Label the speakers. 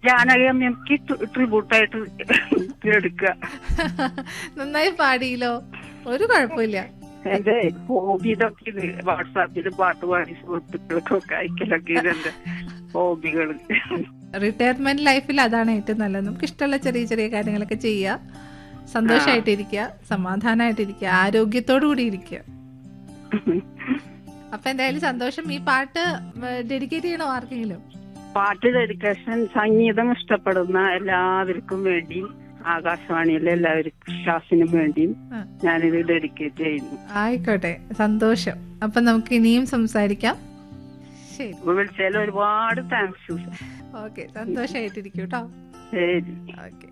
Speaker 1: ജാനകമ്മയ്ക്ക് ട്രിബ്യൂട്ടായിട്ട് എടുക്കുക
Speaker 2: നന്നായി പാടിയില്ലോ ഒരു കുഴപ്പമില്ല
Speaker 1: എന്റെ ഹോബി ഇതൊക്കെ ഇത് വാട്സാപ്പിൽ പാട്ട് പാടി സുഹൃത്തുക്കൾക്കൊക്കെ അയക്കലൊക്കെ ഇതെന്റെ ഹോബികള്
Speaker 2: റിട്ടയർമെന്റ് ലൈഫിൽ അതാണ് ഏറ്റവും നല്ലത് നമുക്ക് ഇഷ്ടമുള്ള ചെറിയ ചെറിയ കാര്യങ്ങളൊക്കെ ചെയ്യുക സന്തോഷമായിട്ടിരിക്കുക സമാധാനമായിട്ടിരിക്കുക ആരോഗ്യത്തോടു കൂടി ഇരിക്കുക അപ്പൊ എന്തായാലും സന്തോഷം ഈ പാട്ട് ഡെഡിക്കേറ്റ് ചെയ്യണോ ആർക്കെങ്കിലും
Speaker 1: പാട്ട് ഡെഡിക്കേഷൻ സംഗീതം ഇഷ്ടപ്പെടുന്ന എല്ലാവർക്കും വേണ്ടിയും ആകാശവാണിയിലെ എല്ലാവർക്കും സ്റ്റാഫിനും വേണ്ടിയും
Speaker 2: ആ.
Speaker 1: ഞാനിത് ഡെഡിക്കേറ്റ് ചെയ്യുന്നു
Speaker 2: ആയിക്കോട്ടെ സന്തോഷം അപ്പൊ നമുക്ക് ഇനിയും സംസാരിക്കാം ശരി
Speaker 1: ഇപ്പൊ വിളിച്ചതിൽ ഒരുപാട് താങ്ക്സ്
Speaker 2: ഓക്കെ സന്തോഷമായിട്ടിരിക്കും കേട്ടോ
Speaker 1: ശരി
Speaker 2: ഓക്കെ